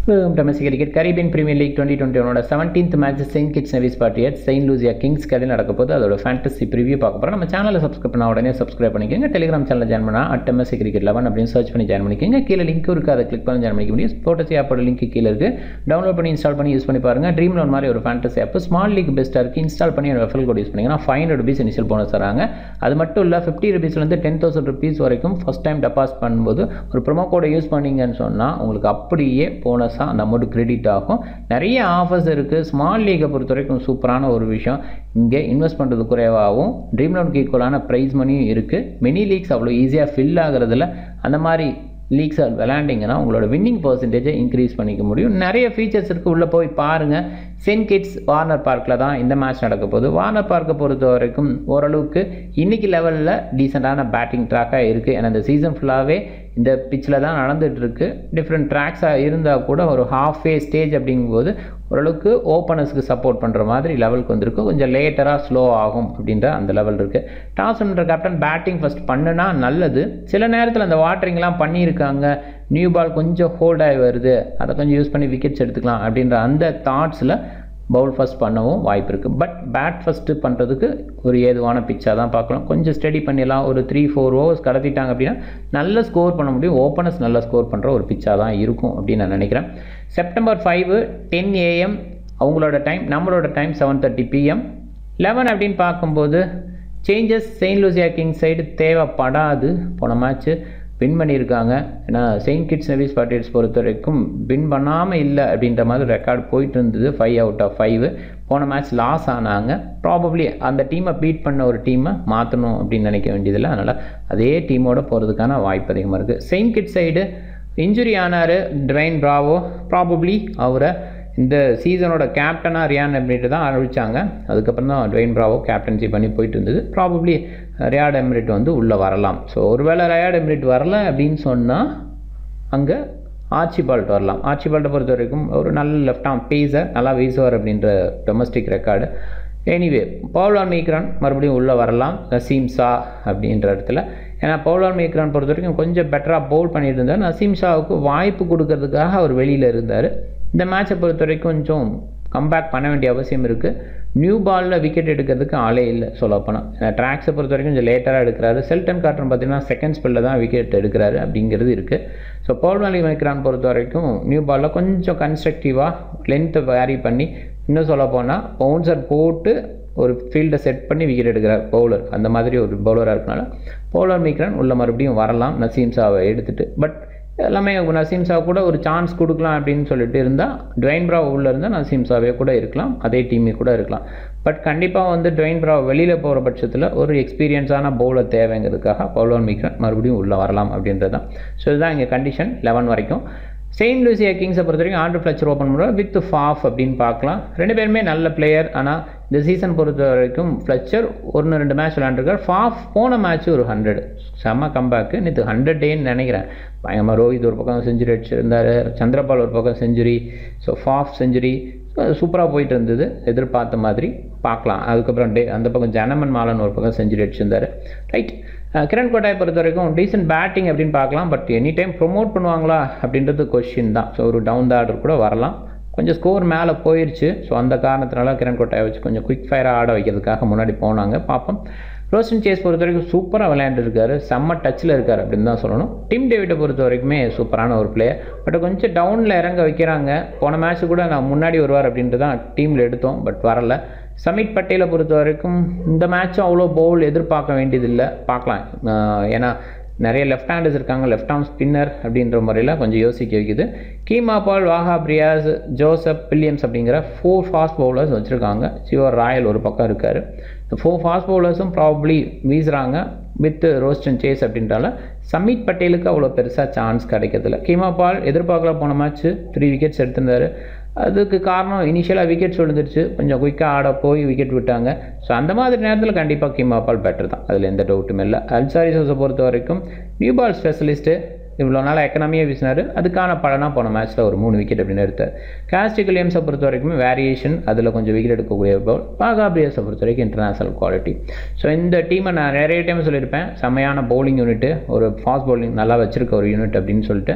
domestic cricket Caribbean Premier League twenty twenty ஒனோட seventeenth match Saint Kitts Nevis Patriots Saint Lucia Kings கதை நடக்க போது அதோட fantasy preview பார்க்க போகிறோம் நம்ம சேனலை சப்ஸ்கிரைப் பண்ண உடனே சப்ஸ்கிரைப் பண்ணிக்கோங்க டெலிகிராம் சேனல் ஜாயின் பண்ணால் அட் எம்எஸ்சி கிரிக்கெட் லெவன் அப்படின்னு சர்ச் பண்ணி ஜாயின் பண்ணிக்கோங்க கீழே லிங்க் இருக்குது அதை கிளிக் பண்ணி ஜாயின் பண்ணிக்க முடியும் ஸ்போர்ட்ஸ் ஆப்போட லிங்க் கீழே இருக்குது டவுன்லோட் பண்ணி இன்ஸ்டால் பண்ணி யூஸ் பண்ணி பாருங்கள் ட்ரீம் லோன் மாதிரி ஒரு ஃபேண்டசி ஆப் ஸ்மால் லீக் பெஸ்ட்டாக இருக்குது இன்ஸ்டால் பண்ணி ரெஃபரல் கோட் யூஸ் பண்ணிங்கன்னா five hundred rupees initial bonus தராங்க அது மட்டும் இல்லை ஃபிஃப்டி ருபீஸ்லேருந்து டென் தௌசண்ட் ருபீஸ் வரைக்கும் ஃபஸ்ட் டைம் டெபாசிட் பண்ணும்போது ஒரு ப்ரோமோ கோடை யூஸ் பண்ணீங்கன்னு சொன்னால் உங்களுக்கு அப்படியே போனஸாக அந்த அமௌண்ட் கிரெடிட் ஆகும் நிறைய ஆஃபர்ஸ் இருக்குது ஸ்மால் லீகை பொறுத்த வரைக்கும் சூப்பரான ஒரு விஷயம் இங்கே இன்வெஸ்ட் பண்ணுறது குறைவாகவும் ட்ரீம் லோனுக்கு ஈக்குவலான ப்ரைஸ் மணியும் இருக்குது மினி லீக்ஸ் அவ்வளோ ஈஸியாக ஃபில் ஆகிறதுல அந்த மாதிரி லீக்ஸை விளையாண்டிங்கன்னா உங்களோட வின்னிங் பர்சன்டேஜை இன்க்ரீஸ் பண்ணிக்க முடியும் நிறைய ஃபீச்சர்ஸ் இருக்குது உள்ளே போய் பாருங்கள் சென் கிட்ஸ் வார்னர் பார்க்கில் தான் இந்த மேட்ச் நடக்க போகுது வார்னர் பார்க்கை பொறுத்த வரைக்கும் ஓரளவுக்கு இன்றைக்கி லெவலில் டீசெண்டான பேட்டிங் ட்ராக்காக இருக்குது ஏன்னா இந்த சீசன் ஃபுல்லாகவே இந்த பிச்சில் தான் நடந்துகிட்ருக்கு டிஃப்ரெண்ட் ட்ராக்ஸாக இருந்தால் கூட ஒரு ஹாஃப் வே ஸ்டேஜ் அப்படிங்கும்போது ஓரளவுக்கு ஓப்பனர்ஸ்க்கு சப்போர்ட் பண்ணுற மாதிரி லெவலுக்கு வந்திருக்கு கொஞ்சம் லேட்டராக ஸ்லோ ஆகும் அப்படின்ற அந்த லெவல் இருக்குது டாஸ் பண்ணுற கேப்டன் பேட்டிங் ஃபஸ்ட் பண்ணுனா நல்லது சில நேரத்தில் அந்த வாட்டரிங்லாம் பண்ணியிருக்காங்க நியூ பால் கொஞ்சம் ஹோல்ட் ஆகி வருது அதை கொஞ்சம் யூஸ் பண்ணி விக்கெட்ஸ் எடுத்துக்கலாம் அப்படின்ற அந்த தாட்ஸில் பவுல் ஃபஸ்ட் பண்ணவும் வாய்ப்பு இருக்குது பட் பேட் ஃபஸ்ட்டு பண்ணுறதுக்கு ஒரு ஏதுவான பிச்சாக தான் பார்க்கலாம் கொஞ்சம் ஸ்டடி பண்ணிடலாம் ஒரு த்ரீ ஃபோர் ஓவர்ஸ் கடத்திட்டாங்க அப்படின்னா நல்ல ஸ்கோர் பண்ண முடியும் ஓப்பனர்ஸ் நல்லா ஸ்கோர் பண்ணுற ஒரு பிச்சாக தான் இருக்கும் அப்படின்னு நான் நினைக்கிறேன் செப்டம்பர் ஃபைவு டென் ஏஎம் அவங்களோட டைம் நம்மளோட time seven thirty PM eleven அப்படின்னு பார்க்கும்போது changes Saint Lucia King side தேவைப்படாது போன மேட்ச்சு வின் பண்ணியிருக்காங்க ஏன்னா செயின்ட் கிட்ஸ் நெவிஸ் பார்ட்டிஸ் பொறுத்த வரைக்கும் வின் பண்ணாமல் இல்லை அப்படின்ற மாதிரி ரெக்கார்ட் போயிட்டு இருந்தது ஃபைவ் அவுட் ஆஃப் ஃபைவ் போன மேட்ச் லாஸ் ஆனாங்க ப்ராபப்ளி அந்த டீமை பீட் பண்ண ஒரு டீமை மாற்றணும் அப்படின்னு நினைக்க வேண்டியதில்லை அதனால் அதே டீமோட போகிறதுக்கான வாய்ப்பு அதிகமாக இருக்குது செயின்ட் கிட்ஸ் சைடு இன்ஜுரி ஆனார் ட்ரைன் ப்ராவோ ப்ராபப்ளி அவரை இந்த சீசனோட கேப்டனாக ரியான் எம்ரிட் தான் அறிவிச்சாங்க அதுக்கப்புறம் தான் ட்ரெயின் ப்ராவோ கேப்டன்சி பண்ணி போயிட்டு இருந்தது ப்ராபப்ளி ரியாட் எம்ரிட் வந்து உள்ளே வரலாம் ஸோ ஒருவேளை ரியாட் எம்ரிட் வரல அப்படின்னு சொன்னால் அங்கே ஆர்ச்சிபால்ட் வரலாம் ஆர்ச்சிபால்ட்டை பொறுத்த வரைக்கும் ஒரு நல்ல லெஃப்ட் ஆம் பேசர் நல்லா வீசுவார் அப்படின்ற டொமஸ்டிக் ரெக்கார்டு எனிவே பவுலான் மீக்ரான் மறுபடியும் உள்ளே வரலாம் நசீம் ஷா அப்படின்ற இடத்துல ஏன்னா பவுலான் மீக்ரான் பொறுத்த வரைக்கும் கொஞ்சம் பெட்டராக பவுல் பண்ணிட்டு இருந்தார் நசீம் ஷாவுக்கு வாய்ப்பு கொடுக்கறதுக்காக அவர் வெளியில் இருந்தார் இந்த மேட்சை பொறுத்த வரைக்கும் கொஞ்சம் கம்பேக் பண்ண வேண்டிய அவசியம் இருக்குது நியூ பாலில் விக்கெட் எடுக்கிறதுக்கு ஆளே இல்லை சொல்லப்போனால் ஏன்னா ட்ராக்ஸை பொறுத்த வரைக்கும் கொஞ்சம் லேட்டராக எடுக்கிறாரு செல்டன் கார்டன் பார்த்தீங்கன்னா செகண்ட் ஸ்பெல்லில் தான் விக்கெட் எடுக்கிறாரு அப்படிங்கிறது இருக்குது ஸோ பவுல் வேலி மைக்ரான் பொறுத்த வரைக்கும் நியூ பாலில் கொஞ்சம் கன்ஸ்ட்ரக்டிவாக லென்த்தை வேரி பண்ணி இன்னும் சொல்ல போனால் பவுன்சர் போட்டு ஒரு ஃபீல்டை செட் பண்ணி விக்கெட் எடுக்கிறார் பவுலர் அந்த மாதிரி ஒரு பவுலராக இருக்கனால பவுலர் மீக்ரான் உள்ள மறுபடியும் வரலாம் நசீம் ஷாவை எடுத்துகிட்டு பட் எல்லாமே நசீம் ஷா கூட ஒரு சான்ஸ் கொடுக்கலாம் அப்படின்னு சொல்லிட்டு இருந்தால் ட்வைன் ப்ரா உள்ளே இருந்தால் நசீம் ஷாவே கூட இருக்கலாம் அதே டீமே கூட இருக்கலாம் பட் கண்டிப்பாக வந்து ட்வைன் ப்ரா வெளியில் போகிற பட்சத்தில் ஒரு எக்ஸ்பீரியன்ஸான பவுலர் தேவைங்கிறதுக்காக பவுலர் மீக்ரன் மறுபடியும் உள்ளே வரலாம் அப்படின்றது தான் ஸோ இதுதான் இங்கே கண்டிஷன் லெவன் வரைக்கும் செயின்ட் லூசியா கிங்ஸை பொறுத்த வரைக்கும் ஆண்ட்ரு ஃப்ளச்சர் ஓப்பன் பண்ணுறோம் வித் ஃபாஃப் அப்படின்னு பார்க்கலாம் ரெண்டு பேருமே நல்ல பிளேயர் ஆனால் இந்த சீசன் பொறுத்த வரைக்கும் ஃப்ளச்சர் ஒன்று ரெண்டு மேட்ச் விளையாண்டுருக்கார் ஃபாஃப் போன மேட்ச் ஒரு ஹண்ட்ரட் செம்ம கம்பேக்கு நேற்று ஹண்ட்ரட் டேன்னு நினைக்கிறேன் பயங்கரமாக ரோஹித் ஒரு பக்கம் செஞ்சுரி அடிச்சிருந்தார் சந்திரபால் ஒரு பக்கம் செஞ்சுரி ஸோ ஃபாஃப் செஞ்சுரி சூப்பராக போயிட்டு இருந்தது எதிர்பார்த்த மாதிரி பார்க்கலாம் அதுக்கப்புறம் டே அந்த பக்கம் ஜனமன் மாலன் ஒரு பக்கம் செஞ்சுரி அடிச்சிருந்தார் ரைட் கிரண் கோட்டாயை பொறுத்த வரைக்கும் டீசென்ட் பேட்டிங் அப்படின்னு பார்க்கலாம் பட் எனி டைம் ப்ரொமோட் பண்ணுவாங்களா அப்படின்றது கொஷின் தான் ஸோ ஒரு டவுன் த ஆர்டர் கூட வரலாம் கொஞ்சம் ஸ்கோர் மேலே போயிடுச்சு ஸோ அந்த காரணத்தினால கிரண் கோட்டாயை வச்சு கொஞ்சம் குயிக் ஃபயராக ஆட வைக்கிறதுக்காக முன்னாடி போனாங்க பார்ப்போம் ரோஸ்டன் சேஸ் பொறுத்த வரைக்கும் சூப்பராக விளையாண்டுருக்காரு செம்ம டச்சில் இருக்கார் அப்படின்னு தான் சொல்லணும் டீம் டேவிட்டை பொறுத்த வரைக்குமே சூப்பரான ஒரு பிளேயர் பட் கொஞ்சம் டவுனில் இறங்க வைக்கிறாங்க போன மேட்ச்சு கூட நான் முன்னாடி வருவார் அப்படின்ட்டு தான் டீமில் எடுத்தோம் பட் வரல சமிட் பட்டேலை பொறுத்த வரைக்கும் இந்த மேட்சும் அவ்வளோ பவுல் எதிர்பார்க்க வேண்டியதில்லை பார்க்கலாம் ஏன்னா நிறைய லெஃப்ட் ஹேண்டர்ஸ் இருக்காங்க லெஃப்ட் ஆர்ம் ஸ்பின்னர் அப்படின்ற முறையில் கொஞ்சம் யோசிக்க வைக்குது Keemo Paul Wahab Riaz Joseph Williams அப்படிங்கிற ஃபோர் ஃபாஸ்ட் பவுலர்ஸ் வச்சுருக்காங்க சிவர் ராயல் ஒரு பக்கம் இருக்கார் இந்த ஃபோர் ஃபாஸ்ட் பவுலர்ஸும் ப்ராபப்ளி வீசுகிறாங்க வித் ரோஸ்டன் சேஸ் அப்படின்றால சமிட் பட்டேலுக்கு அவ்வளோ பெருசாக சான்ஸ் கிடைக்கிறதில்ல கீமா பால் எதிர்பார்க்கல போன மேட்ச்சு த்ரீ விக்கெட்ஸ் எடுத்திருந்தார் அதுக்கு காரணம் இனிஷியலாக விக்கெட்ஸ் விழுந்துருச்சு கொஞ்சம் குயிக்காக ஆட போய் விக்கெட் விட்டாங்க ஸோ அந்த மாதிரி நேரத்தில் கண்டிப்பாக கீமா பால் பெட்டர் தான் அதில் எந்த டவுட்டும் இல்லை அல்சாரிஸை பொறுத்த வரைக்கும் நியூ பால் ஸ்பெஷலிஸ்ட்டு இவ்வளோ நாள் எக்கனாமியாக வீசினார் அதுக்கான பலனாக போன மேட்ச்சில் ஒரு மூணு விக்கெட் அப்படின்னு எடுத்தார் காஸ்டிக் வில்லியம்ஸை பொறுத்த வரைக்கும் வேரியேஷன் அதில் கொஞ்சம் விக்கெட் எடுக்கக்கூடிய பவுல் பாகாபிரியஸை பொறுத்த வரைக்கும் இன்டர்நேஷனல் குவாலிட்டி ஸோ இந்த டீமை நான் நிறைய டைம் சொல்லியிருப்பேன் செம்மையான பவுலிங் யூனிட்டு ஒரு ஃபாஸ்ட் பவுலிங் நல்லா வச்சிருக்க ஒரு யூனிட் அப்படின்னு சொல்லிட்டு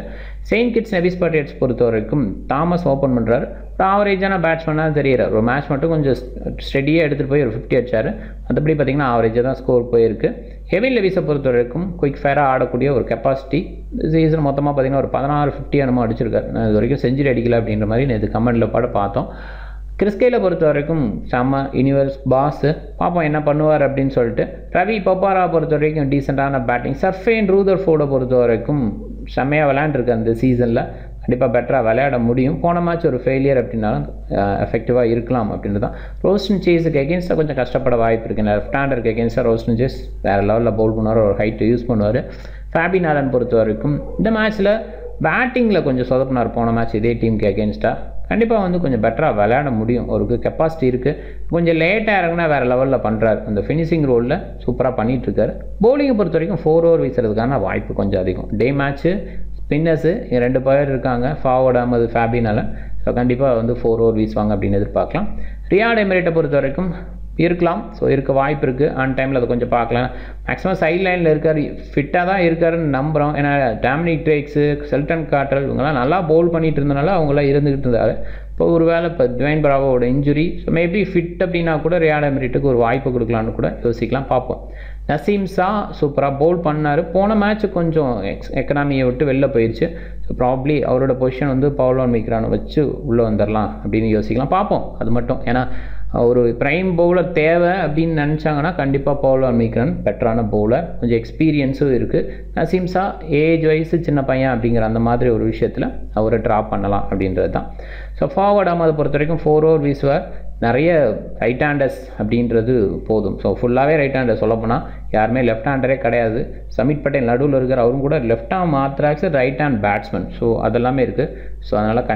செயின்ட் கிட்ஸ் நெவிஸ் பாட்டியட்ஸ் பொறுத்த வரைக்கும் தாமஸ் ஓப்பன் பண்ணுறாரு ஒரு ஆவரேஜான பேட்ஸ்மேனாக தெரியுறாரு ஒரு மேட்ச் மட்டும் கொஞ்சம் ஸ்டெடியாக எடுத்துகிட்டு போய் ஒரு ஃபிஃப்டி அடிச்சார் மற்றபடி பார்த்திங்கன்னா ஆவரேஜாக தான் ஸ்கோர் போயிருக்கு ஹெவின் லெவிஸை பொறுத்த வரைக்கும் குயிக் ஃபயராக ஆடக்கூடிய ஒரு கெப்பாசிட்டி சீசன் மொத்தமாக பார்த்திங்கன்னா ஒரு பதினாறு ஃபிஃப்டி என்னமோ அடிச்சிருக்காரு நான் இது வரைக்கும் செஞ்சுரி அடிக்கல அப்படின்ற மாதிரி நேற்று கமெண்டில் பாட பார்த்தோம் கிறிஸ்கேல பொறுத்த வரைக்கும் செம்ம யூனிவர்ஸ் பாஸ் பார்ப்போம் என்ன பண்ணுவார் அப்படின்னு சொல்லிட்டு ரவி பப்பாரா பொறுத்த வரைக்கும் டீசெண்டான பேட்டிங் சர்ஃபேன் ரூதர் ஃபோர்டை பொறுத்த வரைக்கும் செம்மையாக விளையாண்டுருக்கு அந்த சீசனில் கண்டிப்பாப் பெட்டராக விளையாட முடியும் போன மேட்ச் ஒரு ஃபெயிலியர் அப்படின்னாலும் எஃபெக்டிவாக இருக்கலாம் அப்படின்றது தான் ரோஸ்டன் சேஸுக்கு எகேன்ஸ்டாக கொஞ்சம் கஷ்டப்பட வாய்ப்பு இருக்குது லெஃப்ட் ஹேண்டருக்கு எகேன்ஸ்டாக ரோஸ்டன் சேஸ் வேறு லெவலில் பவுல் பண்ணுவார் ஒரு ஹைட்டு யூஸ் பண்ணுவார் ஃபேபி நாலன் பொறுத்த வரைக்கும் இந்த மேட்ச்சில் பேட்டிங்கில் கொஞ்சம் சொதப்பினார் போன மேட்ச் இதே டீமுக்கு எகேன்ஸ்டாக கண்டிப்பாக வந்து கொஞ்சம் பெட்டராக விளையாட முடியும் ஒரு கெப்பாசிட்டி இருக்குது கொஞ்சம் லேட்டாக இறங்கினா வேறு லெவலில் பண்ணுறாரு அந்த ஃபினிஷிங் ரோலில் சூப்பராக பண்ணிகிட்ருக்காரு பவுலிங்கை பொறுத்த வரைக்கும் ஃபோர் ஓவர் வீசுறதுக்கான வாய்ப்பு கொஞ்சம் அதிகம் டே மேட்ச்சு ஸ்பின்னர்ஸு ரெண்டு பேர் இருக்காங்க ஃபார்வர்ட் அஹமது ஃபேபினால ஸோ கண்டிப்பாக வந்து ஃபோர் ஓவர் வீசுவாங்க அப்படின்னு எதிர்பார்க்கலாம் ரியாட் எமிரேட்டை பொறுத்த வரைக்கும் இருக்கலாம் ஸோ இருக்க வாய்ப்பு இருக்குது ஆன் டைமில் அதை கொஞ்சம் பார்க்கலாம் மேக்ஸிமம் சைட் லைனில் இருக்கார் ஃபிட்டாக தான் இருக்காருன்னு நம்புகிறோம் ஏன்னா டாமினிக் ட்ரேக்ஸு செல்டன் காட்டல் இவங்கெல்லாம் நல்லா பவுல் பண்ணிட்டு இருந்தனால அவங்களாம் இருந்துகிட்டு இருந்தார் இப்போ ஒரு வேளை இப்போ டுவைன் பிராவோட இன்ஜுரி ஸோ மேபி ஃபிட் அப்படின்னா கூட ரியாட் எமிரேட்டுக்கு ஒரு வாய்ப்பு கொடுக்கலான்னு கூட யோசிக்கலாம் பார்ப்போம் நசீம் ஷா சூப்பராக பவுல் பண்ணார் போன மேட்ச் கொஞ்சம் எக்ஸ் எக்கனாமியை விட்டு வெளில போயிடுச்சு ஸோ ப்ராப்ளி அவரோட பொசிஷன் வந்து பவுலான் மிக்ரானை வச்சு உள்ளே வந்துடலாம் அப்படின்னு யோசிக்கலாம் பார்ப்போம் அது மட்டும் ஏன்னா ஒரு ப்ரைம் பவுலர் தேவை அப்படின்னு நினச்சாங்கன்னா கண்டிப்பாக பவுலர் மீக்ரன் பெட்டரான பவுலர் கொஞ்சம் எக்ஸ்பீரியன்ஸும் இருக்குது நசீம் ஷா ஏஜ் வயசு சின்ன பையன் அப்படிங்கிற அந்த மாதிரி ஒரு விஷயத்தில் அவரை ட்ராப் பண்ணலாம் அப்படின்றது தான் ஸோ ஃபார்வர்ட் அகமதை பொறுத்த வரைக்கும் ஃபோர் ஓவர் வீசுவார் நிறைய ரைட் ஹேண்டர்ஸ் அப்படின்றது போதும் ஸோ ஃபுல்லாகவே ரைட் ஹேண்டர் சொல்லப்போனால் யாருமே லெஃப்ட் ஹேண்டரே கிடையாது சமிட் பட்டேல் நடுவில் இருக்கிற அவரும் கூட லெஃப்ட் ஹேண்ட் மாத்திராக்ஸ் ரைட் ஹேண்ட் பேட்ஸ்மேன் ஸோ அதெல்லாமே இருக்குது ஸோ அதனால்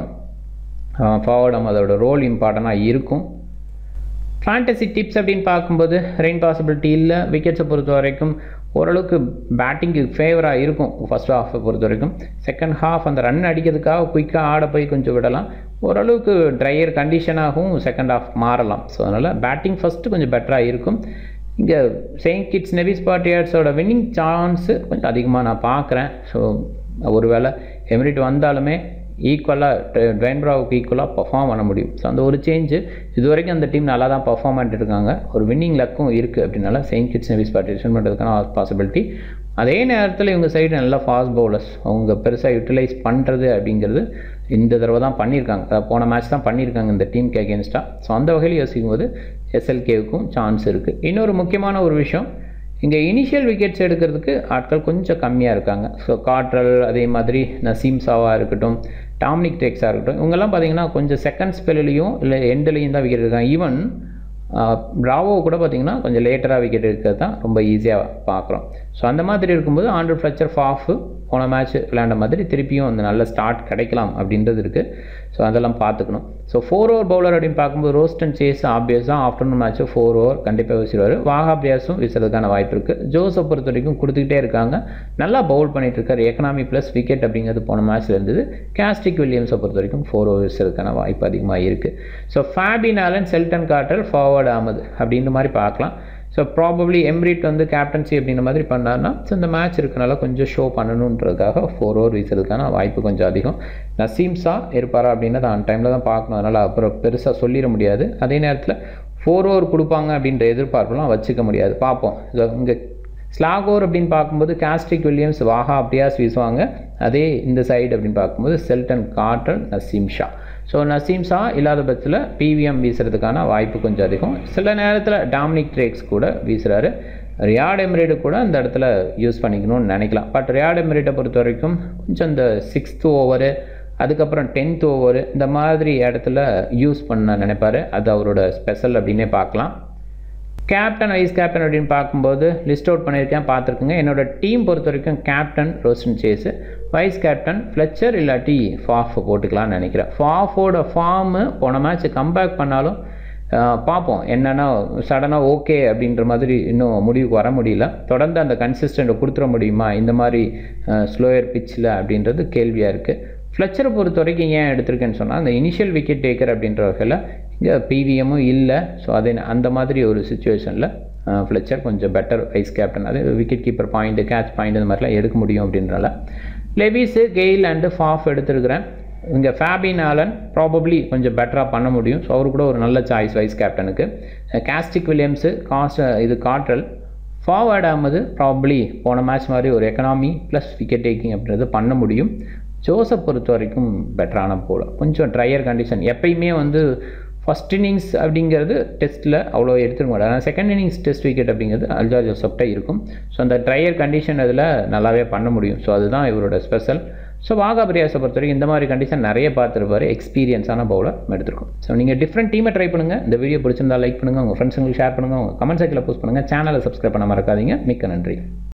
கண்டிப்பாக ஃபார்வர்ட் அதோட ரோல் இம்பார்ட்டண்ட்டாக இருக்கும் ஃபேண்டசி டிப்ஸ் அப்படின்னு பார்க்கும்போது ரெயின் பாசிபிலிட்டி இல்லை விக்கெட்ஸை பொறுத்த வரைக்கும் ஓரளவுக்கு பேட்டிங்கு ஃபேவராக இருக்கும் ஃபஸ்ட் ஹாஃபை பொறுத்த வரைக்கும் செகண்ட் ஹாஃப் அந்த ரன் அடிக்கிறதுக்காக குயிக்காக ஆட போய் கொஞ்சம் விடலாம் ஓரளவுக்கு ட்ரையர் கண்டிஷனாகவும் செகண்ட் ஹாஃப் மாறலாம் ஸோ அதனால் பேட்டிங் ஃபஸ்ட்டு கொஞ்சம் பெட்டராக இருக்கும் இங்கே செயின்ட் கிட்ஸ் நெவிஸ் பார்ட்டியர்ஸோட வின்னிங் சான்ஸு கொஞ்சம் அதிகமாக நான் பார்க்குறேன் ஸோ ஒருவேளை எமிரிட் வந்தாலுமே ஈக்குவலாக ட்வைன்ப்ராவுக்கு ஈக்குவலாக பர்ஃபார்ம் பண்ண முடியும் ஸோ அந்த ஒரு சேஞ்சு இது வரைக்கும் அந்த டீம் நல்லா தான் பர்ஃபார்ம் பண்ணிட்டு இருக்காங்க ஒரு வின்னிங் லக்கும் இருக்குது அப்படின்னால செயின்ட் கிட்ஸ் நெவிஸ் பார்ட்டிஷன் பண்ணுறதுக்கான பாசிபிலிட்டி அதே நேரத்தில் இவங்க சைடு நல்லா ஃபாஸ்ட் பவுலர்ஸ் அவங்க பெருசாக யூட்டிலைஸ் பண்ணுறது அப்படிங்கிறது இந்த தடவை தான் பண்ணியிருக்காங்க போன மேட்ச் தான் பண்ணியிருக்காங்க இந்த டீமுக்கு அகேன்ஸ்டாக ஸோ அந்த வகையில் யோசிக்கும் போது எஸ்எல்கேவுக்கும் சான்ஸ் இருக்குது இன்னொரு முக்கியமான ஒரு விஷயம் இங்கே இனிஷியல் விக்கெட்ஸ் எடுக்கிறதுக்கு ஆட்கள் கொஞ்சம் கம்மியாக இருக்காங்க ஸோ காட்ரல் அதே மாதிரி நசீம் சாவாக இருக்கட்டும் டாமினிக் டேக்ஸாக இருக்கட்டும் இவங்கெல்லாம் பார்த்தீங்கன்னா கொஞ்சம் செகண்ட் ஸ்பெல்லையும் இல்லை எண்ட்லையும் தான் விக்கெட் இருக்காங்க ஈவன் ப்ராவோ கூட பார்த்தீங்கன்னா கொஞ்சம் லேட்டராக விக்கெட் எடுக்கிறது தான் ரொம்ப ஈஸியாக பார்க்குறோம் ஸோ அந்த மாதிரி இருக்கும்போது ஆண்ட்ரு ஃப்ளச்சர் ஃபாஃபு போன மேட்ச் விளையாண்ட மாதிரி திருப்பியும் அந்த நல்ல ஸ்டார்ட் கிடைக்கலாம் அப்படின்றது இருக்குது ஸோ அதெல்லாம் பார்த்துக்கணும் ஸோ ஃபோர் ஓவர் பவுலர் அப்படின்னு பார்க்கும்போது ரோஸ்ட் அண்ட் சேஸ் ஆப்வியஸாக ஆஃப்டர்நூன் மேட்ச்சு ஃபோர் ஓவர் கண்டிப்பாக வீசிடுவார் வாகா பிரியாஸும் வீசுறதுக்கான வாய்ப்பு இருக்குது ஜோஸை பொறுத்த வரைக்கும் கொடுத்துக்கிட்டே இருக்காங்க நல்லா பவுல் பண்ணிட்டு இருக்காரு எக்கனாமி ப்ளஸ் விக்கெட் அப்படிங்கிறது போன மேட்ச்சில் இருந்தது கேஸ்டிக் வில்லியம்ஸை பொறுத்த வரைக்கும் ஃபோர் ஓவர் வீசுறதுக்கான வாய்ப்பு அதிகமாக இருக்குது so Fabian Allen Sheldon Cottrell ஃபார்வர்ட் ஆமது அப்படின்ற மாதிரி பார்க்கலாம் ஸோ ப்ராபப்ளி எம்ரிட் வந்து கேப்டன்சி அப்படின்ற மாதிரி பண்ணார்னா ஸோ இந்த மேட்ச் இருக்கனால கொஞ்சம் ஷோ பண்ணணுன்றதுக்காக ஃபோர் ஓவர் வீசுறதுக்கான வாய்ப்பு கொஞ்சம் அதிகம் நசீம் ஷா இருப்பாரா அப்படின்னா ஆன் டைமில் தான் பார்க்கணும் அதனால் அப்புறம் பெருசாக சொல்லிட முடியாது அதே நேரத்தில் ஃபோர் ஓவர் கொடுப்பாங்க அப்படின்ற எதிர்பார்ப்புலாம் வச்சுக்க முடியாது பார்ப்போம் இங்கே ஸ்லாக் ஓவர் அப்படின்னு பார்க்கும்போது காஸ்டிக் வில்லியம்ஸ் வாஹா அப்டியாஸ் வீசுவாங்க அதே இந்த சைடு அப்படின்னு பார்க்கும்போது Sheldon Cottrell Naseem Shah so Naseem Shah இல்லாத பட்சத்தில் பிவிஎம் வீசுறதுக்கான வாய்ப்பு கொஞ்சம் அதிகம் சில நேரத்தில் டாமினிக் ட்ரேக்ஸ் கூட வீசுகிறாரு ரியாட் எமிரேடு கூட அந்த இடத்துல யூஸ் பண்ணிக்கணும்னு நினைக்கலாம் பட் ரியாட் எமிரேட்டை பொறுத்த வரைக்கும் கொஞ்சம் இந்த சிக்ஸ்த் ஓவரு அதுக்கப்புறம் டென்த் ஓவர் இந்த மாதிரி இடத்துல யூஸ் பண்ண நினைப்பார் அது அவரோட ஸ்பெஷல் அப்படின்னே பார்க்கலாம் கேப்டன் வைஸ் கேப்டன் அப்படின்னு பார்க்கும்போது லிஸ்ட் அவுட் பண்ணியிருக்கேன் பார்த்துருக்குங்க என்னோட டீம் பொறுத்த வரைக்கும் captain Roston Chase vice captain Fletcher இல்லாட்டி ஃபாஃப் போட்டுக்கலாம்னு நினைக்கிறேன் ஃபாஃபோட ஃபார்மு போன மேட்ச் கம்பேக் பண்ணாலும் பார்ப்போம் என்னென்னா சடனாக ஓகே அப்படின்ற மாதிரி இன்னும் முடிவுக்கு வர முடியல தொடர்ந்து அந்த கன்சிஸ்டண்ட்டை கொடுத்துட முடியுமா இந்த மாதிரி ஸ்லோயர் பிச்சில் அப்படின்றது கேள்வியாக இருக்குது ஃப்ளெச்சரை பொறுத்த வரைக்கும் ஏன் எடுத்திருக்கேன்னு சொன்னால் அந்த இனிஷியல் விக்கெட் டேக்கர் அப்படின்ற வகையில் இங்கே பிவிஎம்மும் இல்லை ஸோ அதே அந்த மாதிரி ஒரு சுச்சுவேஷனில் ஃப்ளெச்சர் கொஞ்சம் பெட்டர் வைஸ் கேப்டன் அது wicket keeper point catch point இந்த மாதிரிலாம் எடுக்க முடியும் அப்படின்றனால லெவிஸு கெயில் அண்டு ஃபாஃப் எடுத்துருக்கிறேன் இங்கே ஃபேபின் ஆலன் ப்ராபப்ளி கொஞ்சம் பெட்டராக பண்ண முடியும் ஸோ அவரு கூட ஒரு நல்ல சாய்ஸ் வைஸ் கேப்டனுக்கு காஸ்டிக் வில்லியம்ஸு காஸ்ட் இது காட்ரல் ஃபார்வர்ட் ஆகும்போது ப்ராபப்ளி போன மேட்ச் மாதிரி ஒரு எக்கனாமி ப்ளஸ் விக்கெட் டேக்கிங் அப்படின்றது பண்ண முடியும் ஜோசப் பொறுத்த வரைக்கும் பெட்டரான போல கொஞ்சம் ட்ரையர் கண்டிஷன் எப்பயுமே வந்து ஃபஸ்ட் இன்னிங்ஸ் அப்படிங்கிறது டெஸ்ட்டில் அவ்வளோ எடுத்துக்க மாட்டாங்க ஆனால் செகண்ட் இன்னிங்ஸ் டெஸ்ட் விக்கெட் அப்படிங்கிறது அல்ஜா ஜோசப்ட்ட இருக்கும் ஸோ அந்த ட்ரையர் கண்டிஷன் அதில் நல்லாவே பண்ண முடியும் ஸோ அதுதான் இவரோட ஸ்பெஷல் ஸோ வாகா பிரியாஸை பொறுத்த வரைக்கும் இந்த மாதிரி கண்டிஷன் நிறைய பார்த்துருப்பாரு எக்ஸ்பீரியன்ஸான பவுலர் எடுத்திருக்கும் ஸோ நீங்கள் டிஃப்ரெண்ட் டீமை ட்ரை பண்ணுங்கள் இந்த வீடியோ பிடிச்சிருந்தா லைக் பண்ணுங்கள் உங்கள் ஃப்ரெண்ட்ஸுங்களுக்கு ஷேர் பண்ணுங்கள் உங்கள் கமெண்ட் செக்ஷனில் போஸ்ட் பண்ணுங்கள் சேனலை சப்ஸ்கிரைப் பண்ண மறக்காதீங்க மிக்க நன்றி